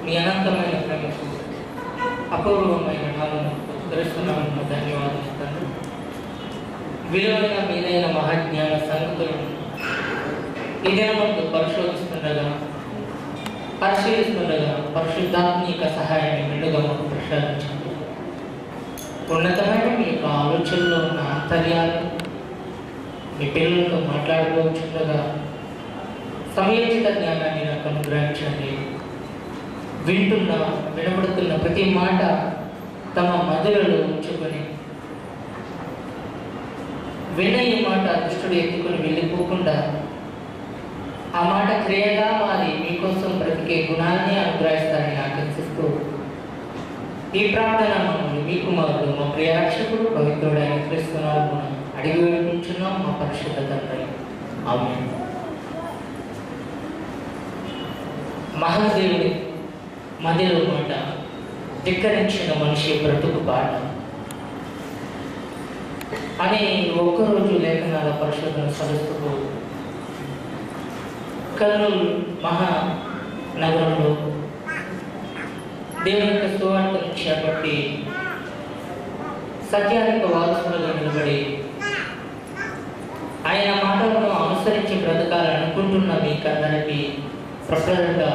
మీ అనంతమైన ప్రేమకు అపూర్వమైన నాలుగు దర్శనాలను ధన్యవాదాలు తండ్రి విలువైన మీదైన మహాజ్ఞాన సంగతులను ఈ దినమందు పరిశోధిస్తుండగా పరిశీలిస్తుండగా పరిశుద్ధాత్మీక సహాయాన్ని మెండుగా మాకు ప్రసాదించండి ఉన్నతమైన మీ యొక్క ఆలోచనలో ఉన్న ఆంతర్యాలు మీ పిల్లలతో మాట్లాడుకోవచ్చుండగా సమయోచిత జ్ఞానాన్ని నాకు అనుగ్రహించండి వింటున్న వినబడుతున్న ప్రతి మాట తమ మధురలో ఉంచుకొని విన్న ఈ మాట దుష్టుడు ఎత్తుకుని వెళ్ళిపోకుండా ఆ మాట క్రియగా మారి మీకోసం బ్రతికే గుణాన్ని అనుగ్రహిస్తారని ఆకాంక్షిస్తూ ఈ ప్రార్థన మమ్మల్ని మీ కుమారుడు మా ప్రియ రక్షకుడు పవిత్రుడైన క్రీస్తునాలు అడిగి వేడుకుంటున్నాం మా పరిశుద్ధ తండ్రి ఆమె మహాదేవుడి మదిలో మాట ధిక్కరించిన మనిషి బ్రతుకు పాట అని ఒక్కరోజు లేఖనాల పరిశోధన సదస్సుకు కర్నూలు మహా నగరంలో దేవుని యొక్క సువార్తను చేపట్టి సత్యానికి వారసులుగా నిలబడి ఆయన మాటలను అనుసరించి బ్రతకాలనుకుంటున్న మీకందరికీ ప్రప్రదంగా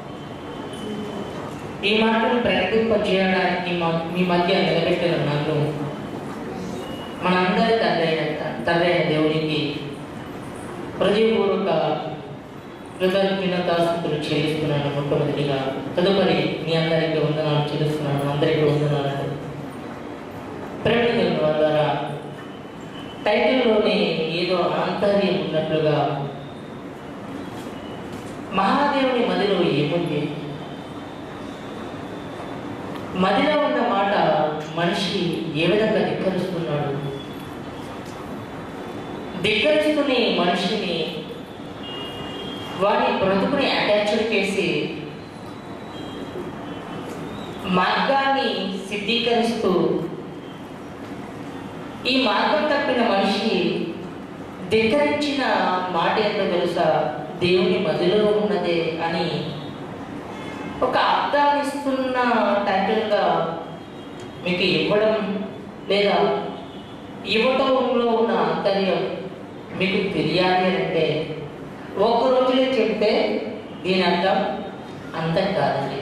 ఈ మాటను ప్రకటింపజేయడానికి మా- మీ మధ్య నిలబెట్టిన నన్ను మనందరి తండ్రి అయిన తండ్రి అయిన దేవునికి హృదయపూర్వక కృతజ్ఞతాస్తుతులు చెల్లిస్తున్నాను మొట్టమొదటిగా తదుపరి మీ అందరికీ వందనాలు చెల్లిస్తున్నాను అందరికీ వందనాలు ప్రేమికుల ద్వారా టైటిల్లోనే ఏదో ఆంతర్యం ఉన్నట్లుగా మహాదేవుని మదిలో ఏముంది మదిలో ఉన్న మాట మనిషి ఏ విధంగా ధిక్కరిస్తున్నాడు ధిక్కరిస్తున్న ఈ మనిషిని వారి బ్రతుకుని అటాచ్డ్ చేసి మార్గాన్ని సిద్ధీకరిస్తూ ఈ మార్గం తప్పిన మనిషి ధిక్కరించిన మాట ఏంటో తెలుసా దేవుని మదిలో ఉన్నదే అని ఒక అర్థాన్ని ఇస్తున్న టైటిల్గా మీకు ఇవ్వడం లేదా ఇవ్వటంలో ఉన్న ఆంతర్యం మీకు తెలియాలి అంటే ఒక రోజులే చెప్తే దీని అర్థం అంతం కాదండి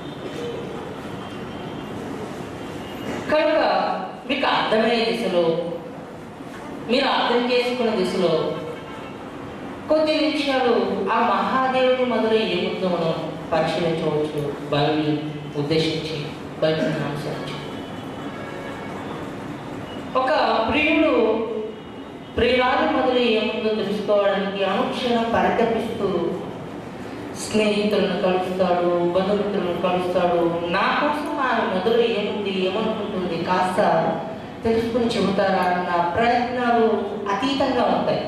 కనుక మీకు అర్థమయ్యే దిశలో మీరు అర్థం చేసుకున్న దిశలో కొద్ది నిమిషాలు ఆ మహాదేవుని మొదలు ఏముందో మనం పరిశీలించవచ్చు బైబిల్ ఉద్దేశించి బైబిల్ని అనుసరించి ఒక ప్రియుడు ప్రియురాలు మొదలు ఏముందో తెలుసుకోవడానికి అనుక్షణం పరితపిస్తూ స్నేహితులను కలుస్తాడు బంధుమిత్రులను కలుస్తాడు నా కోసం ఆ మొదలు ఏముంది ఏమనుకుంటుంది కాస్త తెలుసుకుని చెబుతారా అన్న ప్రయత్నాలు అతీతంగా ఉంటాయి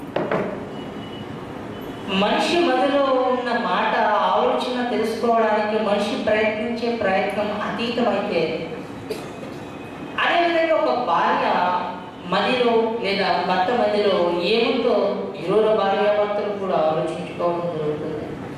మనిషి మదిలో ఉన్న మాట ఆలోచన తెలుసుకోవడానికి మనిషి ప్రయత్నించే ప్రయత్నం అతీతమైతే అదేవిధంగా ఒక భార్య మదిలో లేదా భర్త మదిలో ఏముందో ఇరువురు భార్యాభర్తలు కూడా ఆలోచించుకోవడం జరుగుతుంది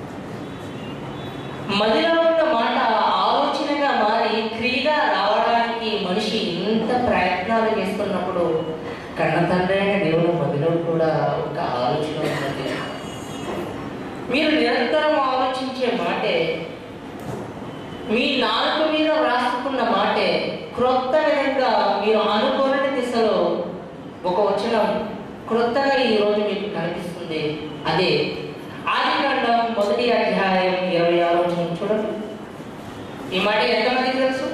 మదిలో ఉన్న మాట ఆలోచనగా మారి క్రియగా రావడానికి మనిషి ఇంత ప్రయత్నాలు చేస్తున్నప్పుడు కన్న తండ్రి అయిన దేవుని మదిలో కూడా ఒక ఆలోచన ఉన్నది మీరు నిరంతరం ఆలోచించే మాటే మీ నాలుక మీద వ్రాసుకున్న మాటే క్రొత్త విధంగా మీరు అనుకోని దిశలో ఒక వచనం క్రొత్తగా ఈ రోజు మీకు కనిపిస్తుంది అదే ఆది కాండం మొదటి అధ్యాయం ఇరవై ఆరు వచనం చూడండి ఈ మాట ఎంతమందికి తెలుసు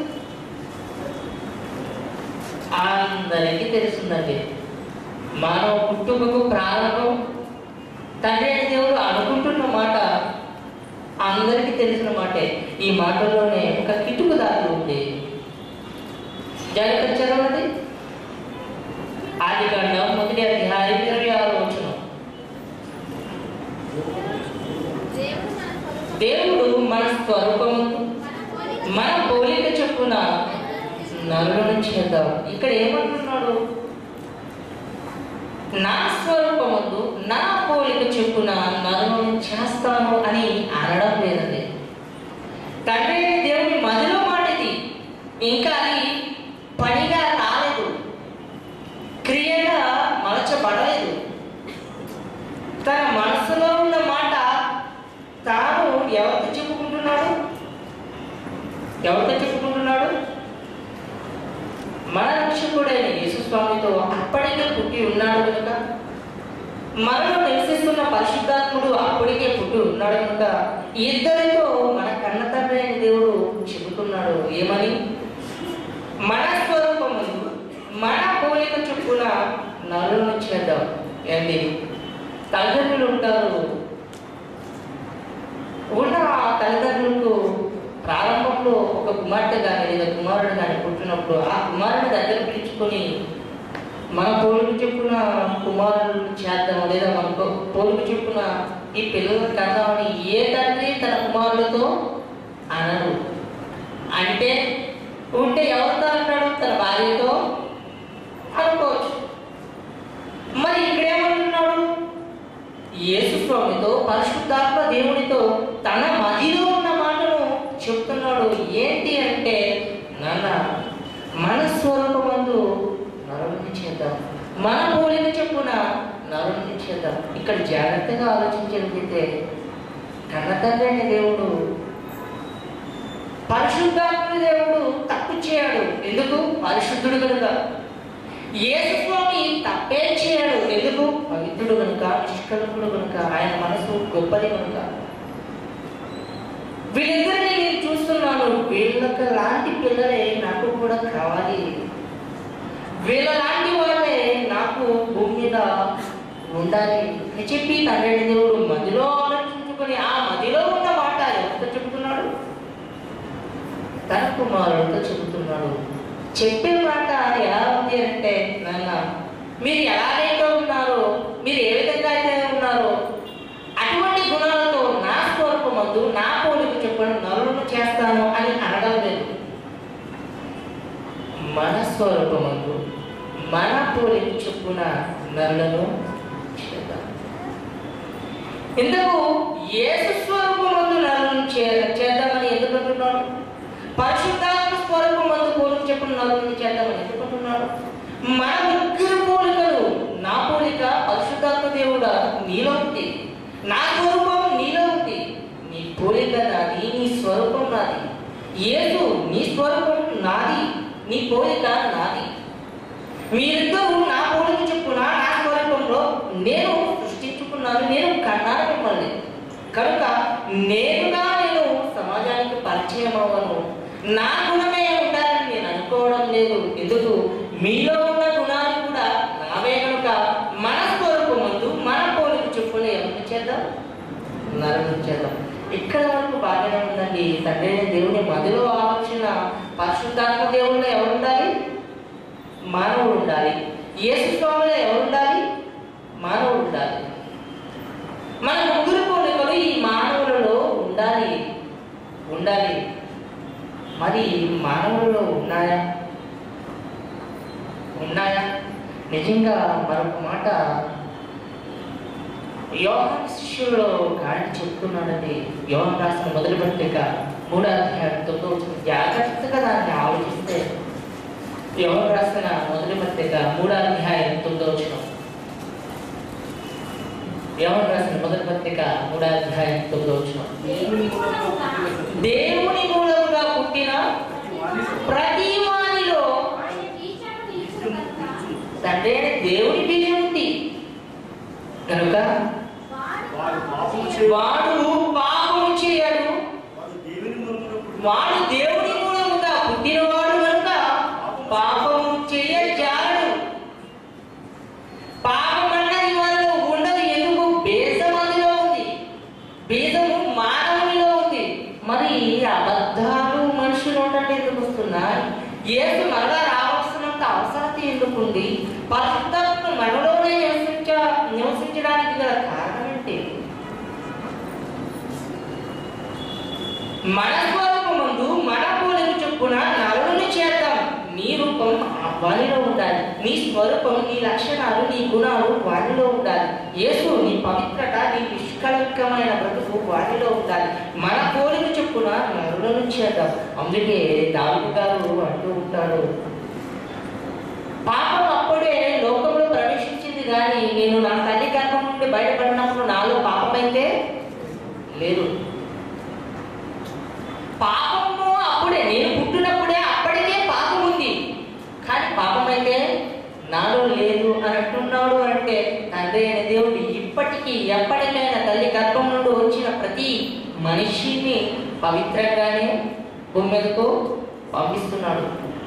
అందరికీ తెలుస్తుందండి మానవ పుట్టుకకు ప్రారంభం తండ్రి అయిన దేవుడు అనుకుంటున్న మాట అందరికీ తెలిసిన మాటే ఈ మాటల్లోనే ఒక కిటుకు దారి ఉంది జాగ్రత్త చదవండి ఆది కాండం మొదటి అధ్యాయం ఇరవై ఆరు వచ్చిన దేవుడు మన స్వరూపము మన పోలిక చొప్పున నరులను చేద్దాం ఇక్కడ ఏమంటున్నాడు నా స్వరూపముందు నా పోలిక చొప్పున నరులను చేస్తాను అని అనడం లేదండి తండ్రి ఎవరితో చెప్పుకుంటున్నాడు మన రక్షకుడైన యేసుస్వామితో అప్పటికే పుట్టి ఉన్నాడు కనుక మనలో నివసిస్తున్న పరిశుద్ధాత్ముడు అప్పటికే పుట్టి ఉన్నాడు కనుక ఈ ఇద్దరితో మన కన్న తండ్రి అయిన దేవుడు చెబుతున్నాడు ఏమని మన స్వరూపము మన పోలిక చొప్పున నరులను చేద్దాం ఏంటి తల్లిదండ్రులు ఉంటారు ఉన్న ఆ తల్లిదండ్రులకు ప్రారంభంలో ఒక కుమార్తె కానీ లేదా కుమారుడు కానీ పుట్టినప్పుడు ఆ కుమారుని దగ్గర పిలుచుకొని మన పోలిక చెప్పున కుమారుడు చేద్దాం లేదా మన పో- పోలిక చెప్పున ఈ పిల్లలు కద్దామని ఏ తండ్రి తన కుమారులతో అనడు అంటే ఉంటే ఎవరితో అంటాడు తన భార్యతో అనుకోవచ్చు మరి ఇక్కడేమంటున్నాడు యేసు స్వామితో పరిశుద్ధాత్మ దేవునితో తన మదిలో ఉన్న మాటను చెప్తున్నాడు ఏంటి అంటే నాన్న మన స్వరూపమందు నరుని చేద్దాం మన పోలిక చెప్పున నరుని చేద్దాం ఇక్కడ జాగ్రత్తగా ఆలోచించగలిగితే కన్న తండ్రి అనే దేవుడు పరిశుద్ధాత్మ దేవుడు తప్పు చేయడు ఎందుకు పరిశుద్ధుడు కనుక యేసు స్వామి తప్పే చేయడు ఎందుకు పవిత్రుడు కనుక నిష్కలంకుడు కనుక ఆయన మనసు గొప్పది కనుక వీళ్ళిద్దరిని నేను చూస్తున్నాను వీళ్ళకి లాంటి పిల్లలే నాకు కూడా కావాలి వీళ్ళ లాంటి వాళ్ళే నాకు భూమి మీద ఉండాలి అని చెప్పి తండ్రి దేవుడు మదిలో ఆలోచించుకొని ఆ మదిలో ఉన్న మాట ఎవరితో చెబుతున్నాడు తన కుమారుడితో చెబుతున్నాడు చెప్పే మాట ఎలా ఉంది అంటే నాన్న మీరు ఎలాగైతే ఉన్నారో మీరు ఏ విధంగా అయితే ఉన్నారో అటువంటి గుణాలతో నా స్వరూపమందు నా పోలిక చెప్పడం నరులను చేస్తాను అని అనడం లేదు మన స్వరూపమందు మన పోలిక చొప్పున నరులను చేద్దాం ఇందుకు యేసు స్వరూపమందు నరులను చే చేద్దామని ఎందుకు అంటున్నాడు పరిశుద్ధాత్మ స్వరూపమందు పోలిక చెప్పిన నరులను చేద్దామని ఎందుకు అంటున్నాడు మన ముగ్గురు పోలికలు నా పోలిక పరిశుద్ధాత్మ దేవుడా నీలో ఉంది నా స్వరూపం నీలో ఉంది నీ పోలిక నాది నీ స్వరూపం నాది ఏదు నీ స్వరూపం నాది నీ పోలిక నాది మీరిద్దరూ నా పోలిక చెప్పున నా స్వరూపంలో నేను సృష్టించుకున్నాను నేను కన్నాను మిమ్మల్ని కనుక నేనుగా నేను సమాజానికి పరిచయం అవ్వను నా గుణమే ఉండాలని నేను అనుకోవడం లేదు ఎందుకు మీలో ఉన్న గుణాలు కూడా నావే కనుక మన స్వరూపమందు మన పోలిక చెప్పున ఎవరిని చేద్దాం నరుని చేద్దాం ఇక్కడ వరకు బాగానే ఉందండి తండ్రి అయిన దేవుని మదిలో ఆలోచన పరిశుద్ధాత్మ దేవుళ్ళు ఎవరు ఉండాలి మానవుడు ఉండాలి యేసు స్వామిలో ఎవరు ఉండాలి మానవుడు ఉండాలి మన ముగ్గురు పోలికలు ఈ మానవులలో ఉండాలి ఉండాలి మరి మానవులలో ఉన్నాయా ఉన్నాయా నిజంగా మరొక మాట యోహాన్ శిష్యుల్లో గాడి చెప్తున్నాడండి యోహన్ రాసిన మొదటి పత్రిక మూడో అధ్యాయం తొమ్మిదో వచనం. జాగ్రత్తగా దాన్ని ఆలోచిస్తే యోహన్ రాసిన మొదటి పత్రిక మూడో అధ్యాయం తొమ్మిదో వచ్చిన యోహన్ రాసిన మొదటి పత్రిక మూడో అధ్యాయం తొమ్మిదో వచ్చిన దేవుని మూలముగా పుట్టిన ప్రతి వానిలో తండ్రి అయిన దేవుని బీజం ఉంది కనుక వాడు పాపము చేయడు వాడు దేవుని మూలముగా పుట్టినవాడు కనుక పాపము చేయజాలడు పాపం అన్నది మనలో ఉండదు ఎందుకు బేసమదిలో ఉంది బీజము మానవునిలో ఉంది మరి అబద్ధాలు మనుషులు ఉండటం ఎందుకు వస్తున్నాయి ఏసు మరలా రావాల్సినంత అవసరత ఎందుకుంది పరిశుద్ధాత్మ మనలోనే నివసించ నివసించడానికి గల కారణం ఏంటి మన స్వరూపమందు మన పోలిక చొప్పున నరుని చేద్దాం నీ రూపం వానిలో ఉండాలి నీ స్వరూపం నీ లక్షణాలు నీ గుణాలు వానిలో ఉండాలి యేసు నీ పవిత్రత నీ నిష్కలంకమైన బ్రతుకు వానిలో ఉండాలి మన పోలిక చొప్పున నరులను చేద్దాం అందుకే దావిదు గారు అంటూ ఉంటాడు పాపం అప్పుడే లోకంలో ప్రవేశించింది కానీ నేను నా తల్లి గర్భం నుండి బయటపడినప్పుడు నాలో పాపమైతే లేదు పాపము అప్పుడే అంటున్నాడు అంటే తండ్రి అయిన దేవుడు ఇప్పటికీ ఎప్పటికైనా తల్లి గర్భం నుండి వచ్చిన ప్రతి మనిషిని పవిత్రంగానే భూమి మీదకు పంపిస్తున్నాడు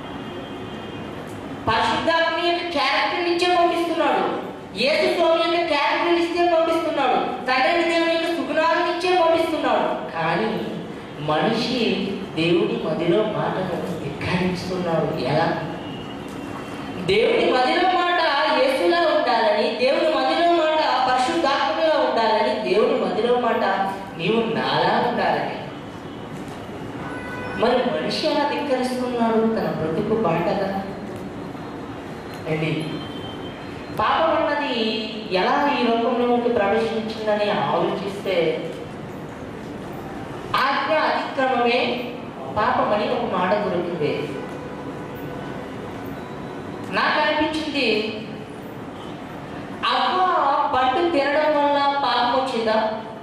పరిశుద్ధాత్మ యొక్క క్యారెక్టర్ ఇచ్చే పంపిస్తున్నాడు యేసు స్వామి యొక్క క్యారెక్టర్ ఇస్తే పంపిస్తున్నాడు తండ్రి దేవుని యొక్క సుగుణాలను ఇచ్చే పంపిస్తున్నాడు కానీ మనిషి దేవుని మదిలో మాటను ధిక్కరిస్తున్నాడు ఎలా దేవుని మదిలో మాట యేసులా ఉండాలని దేవుని మదిలో మాట పరిశుద్ధాత్మగా ఉండాలని దేవుని మదిలో మాట నీవు నాలా ఉండాలని మరి మనిషి ఎలా ధిక్కరిస్తున్నాడు తన బ్రతుకు బాటగా అండి పాపం అన్నది ఎలా ఈ లోకంలోకి ప్రవేశించిందని ఆలోచిస్తే ఆజ్ఞ అతిక్రమమే పాపమని ఒక మాట దొరికింది నాకు అనిపించింది అవ్వ పండు తినడం వల్ల పాపం వచ్చిందా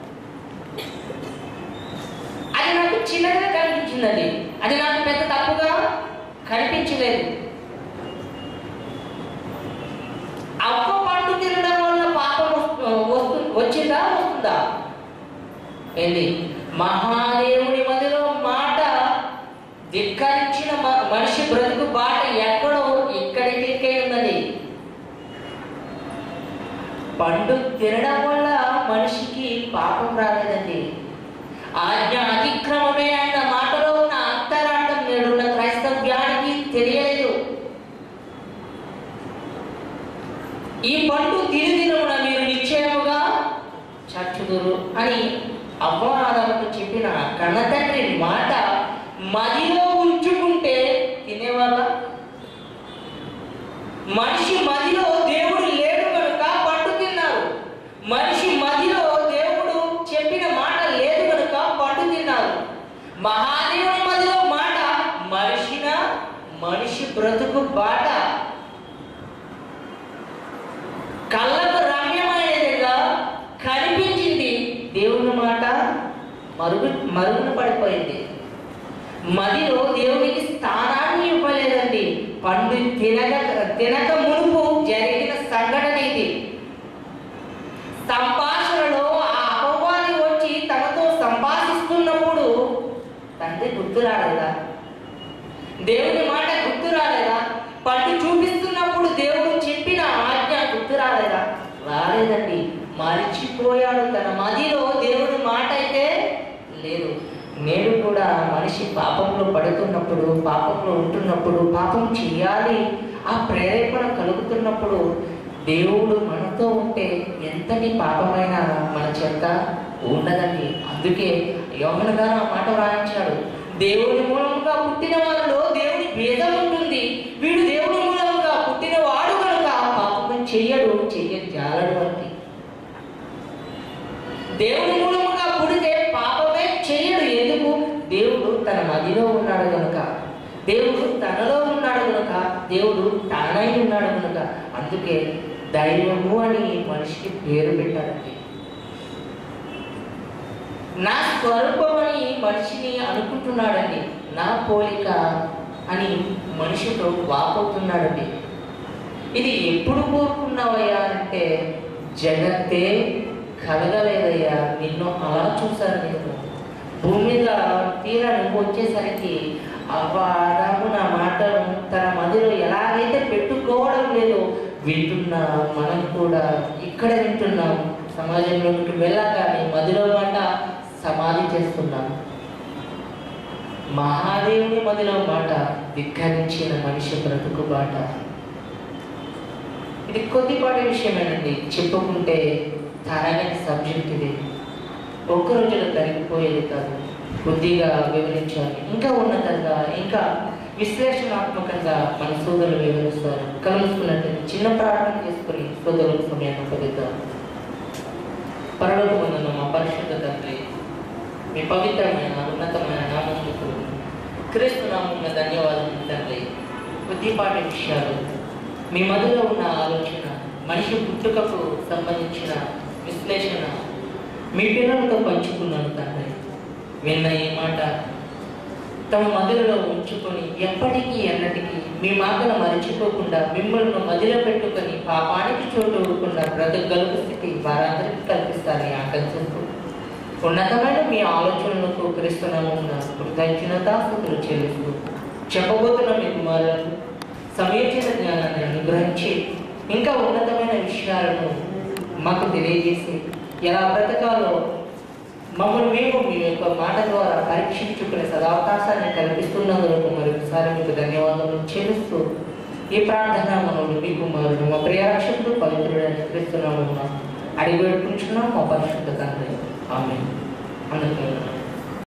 అది నాకు చిన్నగా కనిపించిందండి అది నాకు పెద్ద తప్పుగా కనిపించలేదు అవ్వ పండు తినడం వల్ల పాపం వస్తు- వస్తు వచ్చిందా వస్తుందా ఏంటి మహాదేవుని మదిలో మాట ధిక్కరించిన మ- మనిషి బ్రతుకు బాట ఎక్కడో ఇక్కడికే ఉన్నది పండు తినడం వల్ల మనిషికి పాపం రాలేదండి ఆజ్ఞ అతిక్రమమే అన్న మాటలో ఉన్న అంతరార్థం నేడున్న క్రైస్తవ్యానికి తెలియలేదు ఈ పండు తిని దినమున మీరు నిశ్చయముగా చచ్చుదురు అని అవ్వాదముకు చెప్పిన కన్నతండ్రి మాట మదిలో ఉంచుకుంటే తినేవాళ్ళ మనిషి మదిలో దేవుడు లేడు కనుక పండు తిన్నారు మనిషి మదిలో దేవుడు చెప్పిన మాట లేదు కనుక పండు తిన్నారు మహాదేవుని మదిలో మాట మనిషిన మనిషి బ్రతుకు బాట కళ్ళకు రమ్యమైనదిగా కనిపించింది దేవుని మాట మరుగు మరుగున పడిపోయింది మదిలో దేవునికి స్థానాన్ని ఇవ్వలేదండి పండు తినక తినక మునుపు జరిగిన సంఘటన ఇది సంభాషణలో ఆ అపవాది వచ్చి తనతో సంభాషిస్తున్నప్పుడు తండ్రి గుర్తు రాలేదా దేవుని మాట గుర్తు రాలేదా పండు చూపిస్తున్నప్పుడు దేవుడు చెప్పిన ఆజ్ఞ గుర్తు రాలేదా రాలేదండి మరిచిపోయాడు తన మదిలో దేవుడి మాట అయితే లేదు నేడు కూడా మనిషి పాపంలో పడుతున్నప్పుడు పాపంలో ఉంటున్నప్పుడు పాపం చేయాలి ఆ ప్రేరేపణ కలుగుతున్నప్పుడు దేవుడు మనతో ఉంటే ఎంతటి పాపమైన మన చెంత ఉండదండి అందుకే యోహన గారు ఆ మాట వ్రాయించాడు దేవుని మూలంగా పుట్టిన వారిలో దేవుని భేదం ఉంటుంది వీడు దేవుని మూలంగా పుట్టిన వాడు కనుక పాపం చెయ్యడు చెయ్య జాలడు అంటే దేవుని మూలముగా పుడితే పాపమే చెయ్యడు ఎందుకు దేవుడు తన మదిలో ఉన్నాడు కనుక దేవుడు తనలో ఉన్నాడు కనుక దేవుడు తానై ఉన్నాడు కనుక అందుకే దైవము అని మనిషికి పేరు పెట్టాడండి నా స్వరూపం అని మనిషిని అనుకుంటున్నాడండి నా పోలిక అని మనిషితో వాపోతున్నాడండి ఇది ఎప్పుడు కోరుకున్నావయ్యా అంటే జగత్తే కలగలేదయ్యా నిన్ను అలా చూశాను నేను భూమి మీద తీరా నువ్వు వచ్చేసరికి అవ్వాదాము నా మాటను తన మదిలో ఎలాగైతే పెట్టుకోవడం లేదో వింటున్నా మనం కూడా ఇక్కడ వింటున్నాం సమాజంలోకి వెళ్ళగానే మదిలో మాట సమాధి చేస్తున్నాం మహాదేవుని మదిలో మాట ధిక్కరించిన మనిషి బ్రతుకు బాట ఇది కొద్దిపాటి విషయమేనండి చెప్పుకుంటే తరగని సబ్జెక్ట్ ఇది ఒక్క రోజులో తరిగిపోయేది కాదు కొద్దిగా వివరించాలి ఇంకా ఉన్నతంగా ఇంకా విశ్లేషణాత్మకంగా మన సోదరులు వివరిస్తారు కలుసుకున్నట్టు చిన్న ప్రార్థన చేసుకుని సోదరులకు సమయాన్ని పొందుతారు పరలోకమున్న మా పరిశుద్ధ తండ్రి మీ పవిత్రమైన ఉన్నతమైన నామములకు క్రీస్తు నామమున ధన్యవాదములు తండ్రి కొద్దిపాటి విషయాలు మీ మధ్యలో ఉన్న ఆలోచన మనిషి పుట్టుకకు సంబంధించిన విశ్లేషణ మీ పిల్లలతో పంచుకున్నాను తండ్రి విన్న ఈ మాట తమ మదిలో ఉంచుకొని ఎప్పటికీ ఎన్నటికీ మీ మాటలు మరచిపోకుండా మిమ్మల్ని మదిలో పెట్టుకొని పాపానికి చోటు ఇవ్వకుండా బ్రతకగలుగు స్థితి వారందరికీ కల్పిస్తారని ఆకాంక్షిస్తూ ఉన్నతమైన మీ ఆలోచనలకు క్రీస్తునామం కృతజ్ఞతాస్థుతులు చెల్లిస్తూ చెప్పబోతున్న మీ కుమారులకు సమయోచిత జ్ఞానాన్ని అనుగ్రహించి ఇంకా ఉన్నతమైన విషయాలను మాకు తెలియజేసి ఎలా బ్రతకాలో మమ్మల్ని మేము మీ యొక్క మాట ద్వారా పరీక్షించుకునే సదావకాశాన్ని కల్పిస్తున్నందుకు మరొకసారి మీకు ధన్యవాదాలు చెల్లిస్తూ ఈ ప్రార్థన మనల్ని మీ కుమారుడు మా ప్రియరక్షకుడు పవిత్రుడని క్రీస్తున్నాము అడిగి పెట్టుకుంటున్నాం మా పరిశుద్ధ తండ్రి ఆమె అందుకే